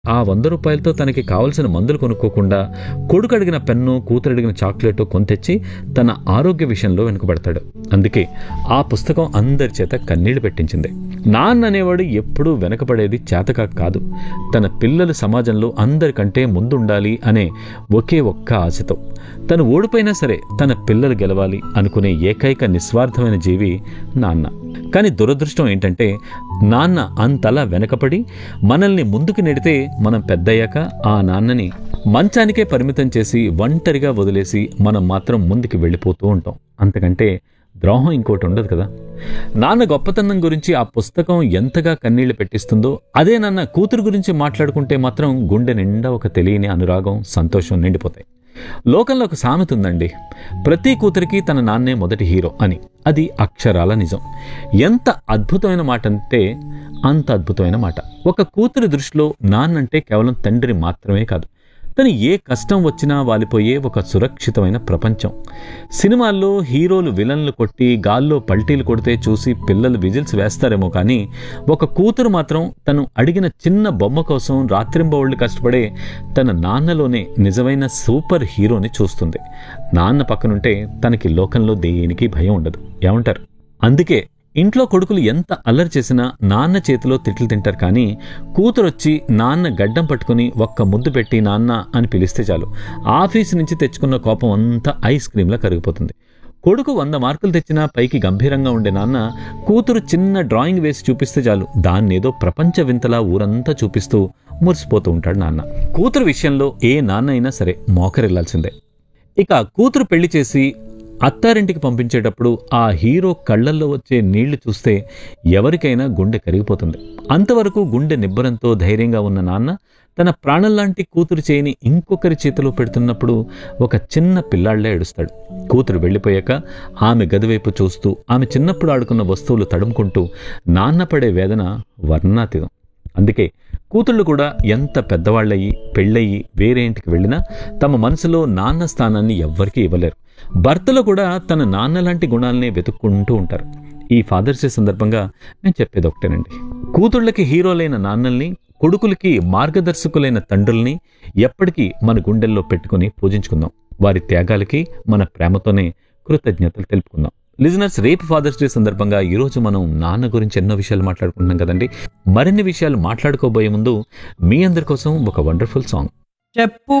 ఆ వంద రూపాయలతో తనకి కావలసిన మందులు కొనుక్కోకుండా కొడుకు అడిగిన పెన్ను కూతురు అడిగిన చాక్లెట్ కొనితెచ్చి తన ఆరోగ్య విషయంలో వెనుకబడతాడు అందుకే ఆ పుస్తకం అందరి చేత కన్నీళ్లు పెట్టించింది నాన్న అనేవాడు ఎప్పుడూ వెనకబడేది చేతకాక కాదు తన పిల్లలు సమాజంలో అందరికంటే ముందుండాలి అనే ఒకే ఒక్క ఆశతో తను ఓడిపోయినా సరే తన పిల్లలు గెలవాలి అనుకునే ఏకైక నిస్వార్థమైన జీవి నాన్న కానీ దురదృష్టం ఏంటంటే నాన్న అంతలా వెనకపడి మనల్ని ముందుకు నెడితే మనం పెద్దయ్యాక ఆ నాన్నని మంచానికే పరిమితం చేసి ఒంటరిగా వదిలేసి మనం మాత్రం ముందుకు వెళ్ళిపోతూ ఉంటాం అంతకంటే ద్రోహం ఇంకోటి ఉండదు కదా నాన్న గొప్పతనం గురించి ఆ పుస్తకం ఎంతగా కన్నీళ్లు పెట్టిస్తుందో అదే నాన్న కూతురు గురించి మాట్లాడుకుంటే మాత్రం గుండె నిండా ఒక తెలియని అనురాగం సంతోషం నిండిపోతాయి లోకంలో ఒక సామెత ఉందండి ప్రతి కూతురికి తన నాన్నే మొదటి హీరో అని అది అక్షరాల నిజం ఎంత అద్భుతమైన మాట అంటే అంత అద్భుతమైన మాట ఒక కూతురి దృష్టిలో నాన్నంటే కేవలం తండ్రి మాత్రమే కాదు తను ఏ కష్టం వచ్చినా వాలిపోయే ఒక సురక్షితమైన ప్రపంచం సినిమాల్లో హీరోలు విలన్లు కొట్టి గాల్లో పల్టీలు కొడితే చూసి పిల్లలు విజిల్స్ వేస్తారేమో కానీ ఒక కూతురు మాత్రం తను అడిగిన చిన్న బొమ్మ కోసం రాత్రింబవళ్ళు కష్టపడే తన నాన్నలోనే నిజమైన సూపర్ హీరోని చూస్తుంది నాన్న పక్కనుంటే తనకి లోకంలో దేనికి భయం ఉండదు ఏమంటారు అందుకే ఇంట్లో కొడుకులు ఎంత అల్లరి చేసినా నాన్న చేతిలో తిట్లు తింటారు కానీ కూతురొచ్చి నాన్న గడ్డం పట్టుకుని ఒక్క ముద్దు పెట్టి నాన్న అని పిలిస్తే చాలు ఆఫీస్ నుంచి తెచ్చుకున్న కోపం అంతా ఐస్ క్రీమ్లా కరిగిపోతుంది కొడుకు వంద మార్కులు తెచ్చినా పైకి గంభీరంగా ఉండే నాన్న కూతురు చిన్న డ్రాయింగ్ వేసి చూపిస్తే చాలు దాన్నేదో ప్రపంచ వింతలా ఊరంతా చూపిస్తూ మురిసిపోతూ ఉంటాడు నాన్న కూతురు విషయంలో ఏ నాన్న అయినా సరే మోకరిల్లాల్సిందే ఇక కూతురు పెళ్లి చేసి అత్తారింటికి పంపించేటప్పుడు ఆ హీరో కళ్ళల్లో వచ్చే నీళ్లు చూస్తే ఎవరికైనా గుండె కరిగిపోతుంది అంతవరకు గుండె నిబ్బరంతో ధైర్యంగా ఉన్న నాన్న తన ప్రాణంలాంటి కూతురు చేయని ఇంకొకరి చేతిలో పెడుతున్నప్పుడు ఒక చిన్న పిల్లాళ్లే ఏడుస్తాడు కూతురు వెళ్ళిపోయాక ఆమె గదివైపు చూస్తూ ఆమె చిన్నప్పుడు ఆడుకున్న వస్తువులు తడుముకుంటూ నాన్న పడే వేదన వర్ణాతీతం అందుకే కూతుళ్ళు కూడా ఎంత పెద్దవాళ్ళయ్యి పెళ్ళయి వేరే ఇంటికి వెళ్ళినా తమ మనసులో నాన్న స్థానాన్ని ఎవ్వరికీ ఇవ్వలేరు భర్తలు కూడా తన నాన్న లాంటి గుణాలనే వెతుక్కుంటూ ఉంటారు ఈ ఫాదర్స్ డే సందర్భంగా నేను చెప్పేది ఒకటేనండి కూతుళ్ళకి హీరోలైన నాన్నల్ని కొడుకులకి మార్గదర్శకులైన తండ్రుల్ని ఎప్పటికీ మన గుండెల్లో పెట్టుకుని పూజించుకుందాం వారి త్యాగాలకి మన ప్రేమతోనే కృతజ్ఞతలు తెలుపుకుందాం లిజనర్స్ రేపు ఫాదర్స్ డే సందర్భంగా ఈరోజు మనం నాన్న గురించి ఎన్నో విషయాలు మాట్లాడుకుంటున్నాం కదండి మరిన్ని విషయాలు మాట్లాడుకోబోయే ముందు మీ అందరి కోసం ఒక వండర్ఫుల్ సాంగ్ చెప్పు